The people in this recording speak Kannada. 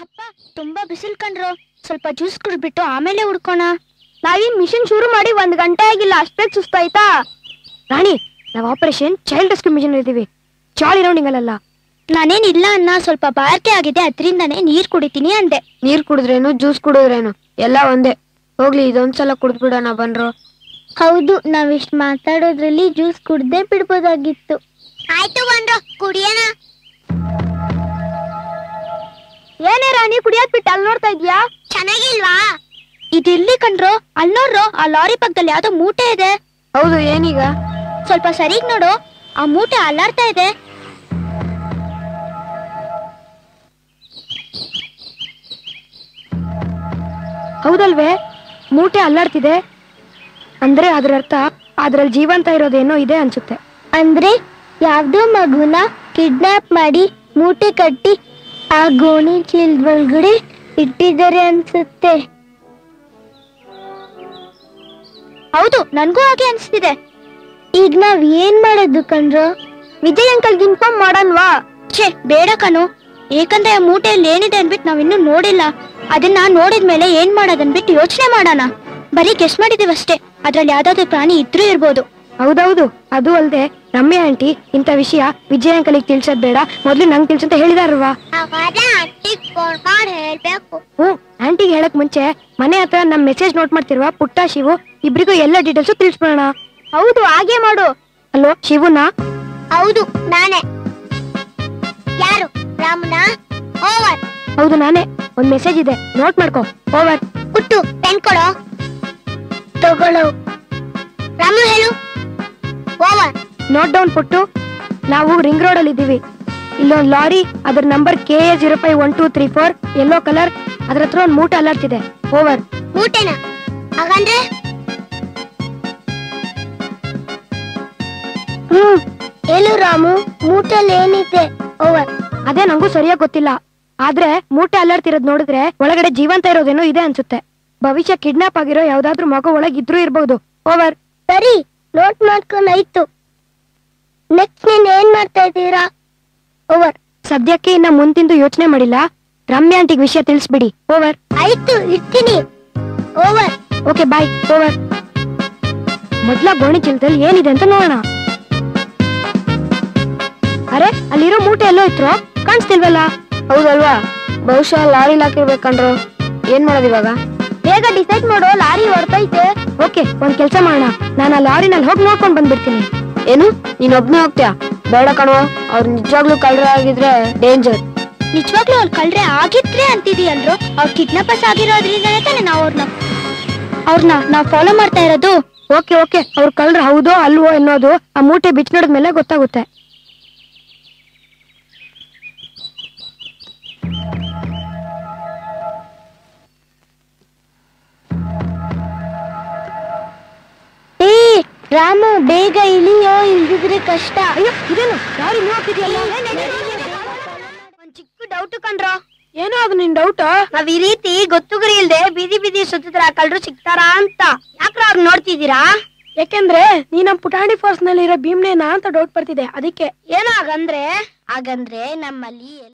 ಅಪ್ಪ ತುಂಬಾ ಬಿಸಿಲು ಕಂಡ್ರು ಸ್ವಲ್ಪ ಜ್ಯೂಸ್ ಕುಡ್ಬಿಟ್ಟು ಆಮೇಲೆ ಹುಡ್ಕೋಣ ನಾವೇನ್ ಮಿಷನ್ ಶುರು ಮಾಡಿ ಒಂದ್ ಗಂಟೆ ಆಗಿಲ್ಲ ಅಷ್ಟೇ ಸುಸ್ತಾಯ್ತಾ ರಾಣಿ ನಾವು ಆಪರೇಷನ್ ಚೈಲ್ಡ್ ರೆಸ್ಕ್ಯೂ ಮಿಷನ್ ಇದ್ದೀವಿ ಚಾಳಿ ರೌಂಡಿಂಗ್ ಅಲ್ಲ ನಾನೇನ್ ಇಲ್ಲ ಅನ್ನ ಸ್ವಲ್ಪ ಬಾರ್ಕೆ ಆಗಿದೆ ಅದ್ರಿಂದಾನೇ ನೀರ್ ಕುಡಿತೀನಿ ಅಂದೆ ನೀರ್ ಕುಡಿದ್ರೇನು ಜ್ಯೂಸ್ ಕುಡಿದ್ರೇನು ಎಲ್ಲ ಒಂದೇ ಹೋಗ್ಲಿ ಇದೊಂದ್ಸಲ ಕುಡಿದ್ಬಿಡೋಣ ಬನ್ರು ಹೌದು ನಾವಿಷ್ಟ್ ಮಾತಾಡೋದ್ರಲ್ಲಿ ಜ್ಯೂಸ್ ಕುಡ್ದೇ ಬಿಡ್ಬೋದಾಗಿತ್ತು ಆಯ್ತು ಬಂದ್ರು ಕುಡಿಯೋಣ ಏನೇ ರಾಣಿ ಕುಡಿಯೋದ್ ಬಿಟ್ಟು ಅಲ್ಲಿ ನೋಡ್ತಾ ಇದ್ಯಾ ಚೆನ್ನಾಗಿಲ್ವಾ ಇದೆಲ್ಲಿ ಕಂಡ್ರು ಅಲ್ಲಿ ನೋಡ್ರು ಆ ಲಾರಿ ಪಕ್ಕದಲ್ಲಿ ಯಾವ್ದೋ ಮೂಟೆ ಇದೆ ಹೌದು ಏನೀಗ ಸ್ವಲ್ಪ ಸರಿಗ್ ನೋಡು ಆ ಮೂಟೆ ಅಲ್ಲಾಡ್ತಾ ಇದೆ ಹೌದಲ್ವೇ ಮೂಟೆ ಅಲ್ಲಾಡ್ತಿದೆ ಅಂದ್ರೆ ಅದ್ರ ಅರ್ಥ ಅದ್ರಲ್ಲಿ ಜೀವಂತ ಇರೋದೇನೋ ಇದೆ ಅನ್ಸುತ್ತೆ ಅಂದ್ರೆ ಯಾವ್ದೋ ಮಗುನ ಕಿಡ್ನಾಪ್ ಮಾಡಿ ಮೂಟೆ ಕಟ್ಟಿ ಆ ಗೋಣಿ ಚೀಲದ ಒಳಗಡೆ ಇಟ್ಟಿದ್ದಾರೆ ಅನ್ಸುತ್ತೆ ಹೌದು ನನ್ಗೂ ಹಾಗೆ ಅನ್ಸ್ತಿದೆ ಈಗ ನಾವ್ ಏನ್ ಮಾಡೋದು ಕಣ್ರು ವಿಜಯ್ ಅಂಕಲ್ಗೆ ಇನ್ಫಾರ್ಮ್ ಮಾಡಲ್ವಾ ಛೇ ಬೇಡ ಕಣು ಏಕಂದ್ರೆ ಆ ಮೂಟೆಯಲ್ಲಿ ಏನಿದೆ ಅನ್ಬಿಟ್ಟು ನಾವ್ ಇನ್ನೂ ನೋಡಿಲ್ಲ ಅದನ್ನ ನೋಡಿದ್ಮೇಲೆ ಏನ್ ಮಾಡೋದನ್ಬಿಟ್ಟು ಯೋಚನೆ ಮಾಡೋಣ ಬರೀ ಗೆಸ್ ಮಾಡಿದೀವಿ ಅಷ್ಟೇ ಅದ್ರಲ್ಲಿ ಯಾವ್ದಾದ್ರು ಪ್ರಾಣಿ ಇದ್ರೂ ಇರ್ಬೋದು ಹೌದೌದು ಅದು ಅಲ್ದೆ ರಮ್ಯಾ ಆಂಟಿ ಇಂಥ ವಿಷಯ ವಿಜಯ್ ಅಂಕಲಿಗೆ ತಿಳ್ಸೋದ್ ಬೇಡ ಮೊದ್ಲು ನಂಗೆ ತಿಳ್ಸಂತ ಹೇಳಿದಾರಲ್ವಾ ಫೋನ್ ಮಾಡಿ ಹೇಳ್ಬೇಕು ಹ್ಞೂ ಆಂಟಿಗೆ ಹೇಳಕ್ ಮುಂಚೆ ಮನೆ ಹತ್ರ ನಮ್ ಮೆಸೇಜ್ ನೋಟ್ ಮಾಡ್ತಿರುವ ಪುಟ್ಟ ಶಿವು ಇಬ್ರಿಗೂ ಎಲ್ಲ ಡೀಟೇಲ್ಸ್ ತಿಳಿಸ್ಬಿಡೋಣ ಹೌದು ಹಾಗೆ ಮಾಡು ಅಲ್ವೋ ಶಿವುನ ಹೌದು ನಾನೇ ಯಾರು ರಾಮನ ಓವರ್ ಹೌದು ನಾನೇ ಒಂದ್ ಮೆಸೇಜ್ ಇದೆ ನೋಟ್ ಮಾಡ್ಕೋ ಓವರ್ ಕುಟ್ಟು ಪೆನ್ ಕೊಡೋ ತಗೊಳ್ಳೋ ರಾಮು ಹೇಳು ಓವರ್ ನೋಟ್ ಡೌನ್ ಪುಟ್ಟು ನಾವು ರಿಂಗ್ ರೋಡ್ ಅಲ್ಲಿ ಇದ್ದೀವಿ ಇಲ್ಲೊಂದ್ ಲಾರಿ ಅದ್ರ number K A zero five one two three four yellow colour ಅದ್ರ ಹತ್ರ ಒಂದ್ ಮೂಟ ಅಲ್ಲಾಡ್ತಿದೆ ಓವರ್ ಮೂಟೆನ ಹಾಗಂದ್ರೆ ಹ್ಮ್ ಹೇಳು ರಾಮು ಮೂಟೆಲ್ ಏನಿದೆ ಓವರ್ ಅದೇ ನಂಗೂ ಸರಿಯಾಗಿ ಗೊತ್ತಿಲ್ಲ ಆದ್ರೆ ಮೂಟೆ ಅಲ್ಲಾಡ್ತಿರೋದ್ ನೋಡಿದ್ರೆ ಒಳಗಡೆ ಜೀವಂತ ಇರೋದೇನೋ ಇದೆ ಅನ್ಸುತ್ತೆ ಭವಿಷ್ಯ ಕಿಡ್ನಾಪ್ ಆಗಿರೋ ಯಾವ್ದಾದ್ರು ಮಗು ಒಳಗಿದ್ರೂ ಇರ್ಬೋದು ಓವರ್ ಸರಿ ನೋಟ್ ಮಾಡ್ಕೊಂಡಾಯ್ತು ನೆಕ್ಸ್ಟ್ ನೀನ್ ಏನ್ ಮಾಡ್ತಾ ಇದ್ದೀರಾ ಓವರ್ ಸದ್ಯಕ್ಕೆ ಇನ್ನ ಮುಂದಿಂದು ಯೋಚನೆ ಮಾಡಿಲ್ಲ ರಮ್ಯಾ ಆಂಟಿಗೆ ವಿಷಯ ತಿಳಿಸ್ಬಿಡಿ ಓವರ್ ಆಯ್ತು ಇರ್ತೀನಿ ಓವರ್ ಓಕೆ ಬಾಯ್ ಓವರ್ ಮೊದ್ಲ ಗೋಣಿ ಚೀಲದಲ್ಲಿ ಏನಿದೆ ಅಂತ ನೋಡೋಣ ಅರೆ ಅಲ್ಲಿರೋ ಮೂಟೆ ಎಲ್ಲೋ ಇತ್ತು ಕಾಣಿಸ್ತಿಲ್ವಲ್ಲ ಹೌದಲ್ವಾ ಬಹುಶಃ ಲಾರಿ ಹಾಕಿರ್ಬೇಕಂಡ್ರು ಏನ್ ಮಾಡೋದು ಇವಾಗ ಬೇಗ ಡಿಸೈಡ್ ಮಾಡೋ ಲಾರಿ ಹೊರ್ತೈತೆ ಓಕೆ ಒಂದ್ ಕೆಲ್ಸ ಮಾಡೋಣ ನಾನು ಆ ಲಾರಿನಲ್ಲಿ ಹೋಗಿ ನೋಡ್ಕೊಂಡ್ ಬಂದ್ಬಿಡ್ತೀನಿ ಏನು ನೀನ್ ಒಬ್ನೇ ಹೋಗ್ತೀಯಾ ಬೇಡ ಕಣೋ ಅವ್ರು ನಿಜವಾಗ್ಲೂ ಕಳ್ರ ಆಗಿದ್ರೆ ಡೇಂಜರ್ ನಿಜವಾಗ್ಲೂ ಅವ್ರು ಕಳ್ರೆ ಆಗಿದ್ರೆ ಅಂತಿದೀಯಲ್ರು ಅವ್ರು ಕಿಡ್ನಾಪರ್ಸ್ ಆಗಿರೋದ್ರಿಂದನೇ ತಾನೇ ನಾವು ಅವ್ರನ್ನ ಅವ್ರನ್ನ ನಾವು ಫಾಲೋ ಮಾಡ್ತಾ ಇರೋದು ಓಕೆ ಓಕೆ ಅವ್ರು ಕಳ್ರ ಹೌದೋ ಅಲ್ವೋ ಅನ್ನೋದು ಆ ಮೂಟೆ ಬಿಚ್ಚ ನೋಡಿದ್ಮೇಲೆ ಗೊತ್ತಾಗುತ್ತೆ ಏ ರಾಮು ಬೇಗ ಇಳಿಯೋ ಇಲ್ದಿದ್ರೆ ಕಷ್ಟ ಅಯ್ಯೋ ಇದೇನು ಲಾರಿ ನೀವು ಹೋಗ್ತಿದ್ಯಲ್ಲ ಒಂದ್ ಚಿಕ್ಕ ಡೌಟ್ ಕಂಡ್ರೋ ಏನೋ ಅದು ನಿನ್ ಡೌಟ್ ನಾವ್ ಈ ರೀತಿ ಗೊತ್ತುಗುರಿ ಇಲ್ದೆ ಬೀದಿ ಬೀದಿ ಸುತ್ತಿದ್ರ ಕಳ್ರು ಸಿಗ್ತಾರಾ ಅಂತ ಯಾಕ್ರ ಅವ್ರು ನೋಡ್ತಿದ್ದೀರಾ ಯಾಕೆಂದ್ರೆ ನೀ ನಮ್ ಪುಟಾಣಿ ಫೋರ್ಸ್ ನಲ್ಲಿ ಇರೋ ಭೀಮ್ನೇನಾ ಅಂತ ಡೌಟ್ ಬರ್ತಿದೆ ಅದಕ್ಕೆ ಏನೋ ಹಾಗಂದ್ರೆ ಹಾಗಂದ್ರೆ ನಮ್ಮಲ್ಲಿ